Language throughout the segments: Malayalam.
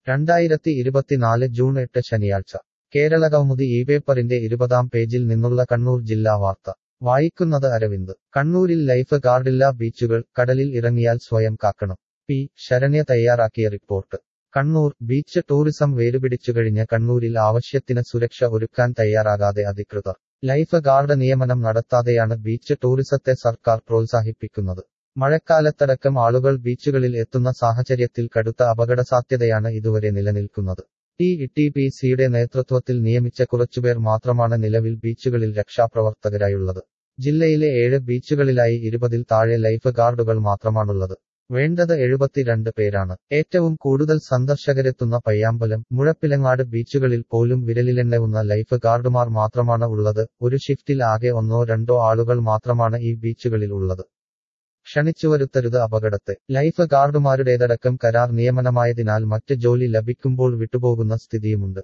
രണ്ടായിരത്തി ഇരുപത്തിനാല് ജൂൺ എട്ട് ശനിയാഴ്ച കേരള കൗമുദി ഈ പേപ്പറിന്റെ ഇരുപതാം പേജിൽ നിന്നുള്ള കണ്ണൂർ ജില്ലാ വാർത്ത വായിക്കുന്നത് അരവിന്ദ് കണ്ണൂരിൽ ലൈഫ് ഗാർഡില്ലാ ബീച്ചുകൾ കടലിൽ ഇറങ്ങിയാൽ സ്വയം കാക്കണം പി ശരണ്യ തയ്യാറാക്കിയ റിപ്പോർട്ട് കണ്ണൂർ ബീച്ച് ടൂറിസം വേരുപിടിച്ചുകഴിഞ്ഞ കണ്ണൂരിൽ ആവശ്യത്തിന് സുരക്ഷ ഒരുക്കാൻ തയ്യാറാകാതെ അധികൃതർ ലൈഫ് ഗാർഡ് നിയമനം നടത്താതെയാണ് ബീച്ച് ടൂറിസത്തെ സർക്കാർ പ്രോത്സാഹിപ്പിക്കുന്നത് മഴക്കാലത്തടക്കം ആളുകൾ ബീച്ചുകളിൽ എത്തുന്ന സാഹചര്യത്തിൽ കടുത്ത അപകടസാധ്യതയാണ് ഇതുവരെ നിലനിൽക്കുന്നത് ടി ടി പി സിയുടെ നേതൃത്വത്തിൽ നിയമിച്ച കുറച്ചുപേർ മാത്രമാണ് നിലവിൽ ബീച്ചുകളിൽ രക്ഷാപ്രവർത്തകരായുള്ളത് ജില്ലയിലെ ഏഴ് ബീച്ചുകളിലായി ഇരുപതിൽ താഴെ ലൈഫ് ഗാർഡുകൾ മാത്രമാണുള്ളത് വേണ്ടത് എഴുപത്തിരണ്ട് പേരാണ് ഏറ്റവും കൂടുതൽ സന്ദർശകരെത്തുന്ന പയ്യാമ്പലം മുഴപ്പിലങ്ങാട് ബീച്ചുകളിൽ പോലും വിരലിലെണ്ണവുന്ന ലൈഫ് ഗാർഡുമാർ മാത്രമാണ് ഉള്ളത് ഒരു ഷിഫ്റ്റിൽ ആകെ ഒന്നോ രണ്ടോ ആളുകൾ മാത്രമാണ് ഈ ബീച്ചുകളിൽ ഉള്ളത് ക്ഷണിച്ചുവരുത്തരുത് അപകടത്തെ ലൈഫ് ഗാർഡുമാരുടേതടക്കം കരാർ നിയമനമായതിനാൽ മറ്റ് ജോലി ലഭിക്കുമ്പോൾ വിട്ടുപോകുന്ന സ്ഥിതിയുമുണ്ട്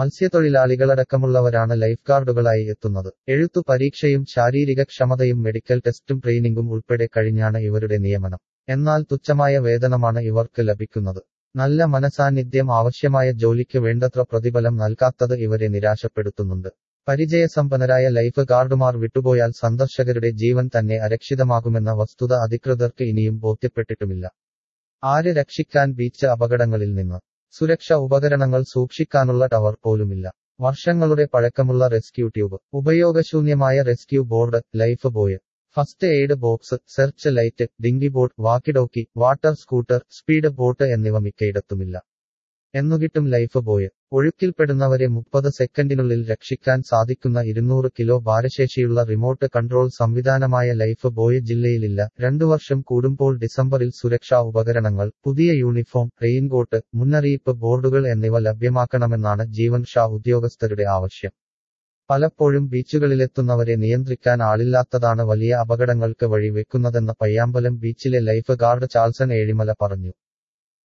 മത്സ്യത്തൊഴിലാളികളടക്കമുള്ളവരാണ് ലൈഫ് ഗാർഡുകളായി എത്തുന്നത് എഴുത്തു പരീക്ഷയും ശാരീരിക ക്ഷമതയും മെഡിക്കൽ ടെസ്റ്റും ട്രെയിനിങ്ങും ഉൾപ്പെടെ കഴിഞ്ഞാണ് ഇവരുടെ നിയമനം എന്നാൽ തുച്ഛമായ വേതനമാണ് ഇവർക്ക് ലഭിക്കുന്നത് നല്ല മനസാന്നിധ്യം ആവശ്യമായ ജോലിക്ക് വേണ്ടത്ര പ്രതിഫലം നൽകാത്തത് ഇവരെ നിരാശപ്പെടുത്തുന്നുണ്ട് പരിചയസമ്പന്നരായ ലൈഫ് ഗാർഡുമാർ വിട്ടുപോയാൽ സന്ദർശകരുടെ ജീവൻ തന്നെ അരക്ഷിതമാകുമെന്ന വസ്തുത അധികൃതർക്ക് ഇനിയും ബോധ്യപ്പെട്ടിട്ടുമില്ല ആര് രക്ഷിക്കാൻ ബീച്ച് അപകടങ്ങളിൽ നിന്ന് സുരക്ഷ ഉപകരണങ്ങൾ സൂക്ഷിക്കാനുള്ള ടവർ പോലുമില്ല വർഷങ്ങളുടെ പഴക്കമുള്ള റെസ്ക്യൂ ട്യൂബ് ഉപയോഗശൂന്യമായ rescue board life buoy first aid box search light dinghy boat walkie talkie water scooter speed boat എന്നിവ മിക്കയിടത്തുമില്ല എന്നുകിട്ടും ലൈഫ് ബോയ് ഒഴുക്കിൽപ്പെടുന്നവരെ മുപ്പത് സെക്കൻഡിനുള്ളിൽ രക്ഷിക്കാൻ സാധിക്കുന്ന ഇരുന്നൂറ് കിലോ ഭാരശേഷിയുള്ള റിമോട്ട് കൺട്രോൾ സംവിധാനമായ ലൈഫ് ബോയ് ജില്ലയിലില്ല രണ്ടു വർഷം കൂടുമ്പോൾ ഡിസംബറിൽ സുരക്ഷാ ഉപകരണങ്ങൾ പുതിയ യൂണിഫോം റെയിൻകോട്ട് മുന്നറിയിപ്പ് ബോർഡുകൾ എന്നിവ ലഭ്യമാക്കണമെന്നാണ് ജീവൻ ഷാ ഉദ്യോഗസ്ഥരുടെ ആവശ്യം പലപ്പോഴും ബീച്ചുകളിലെത്തുന്നവരെ നിയന്ത്രിക്കാൻ ആളില്ലാത്തതാണ് വലിയ അപകടങ്ങൾക്ക് വഴി വെക്കുന്നതെന്ന് പയ്യാമ്പലം ബീച്ചിലെ ലൈഫ് ഗാർഡ് ചാൾസൺ ഏഴിമല പറഞ്ഞു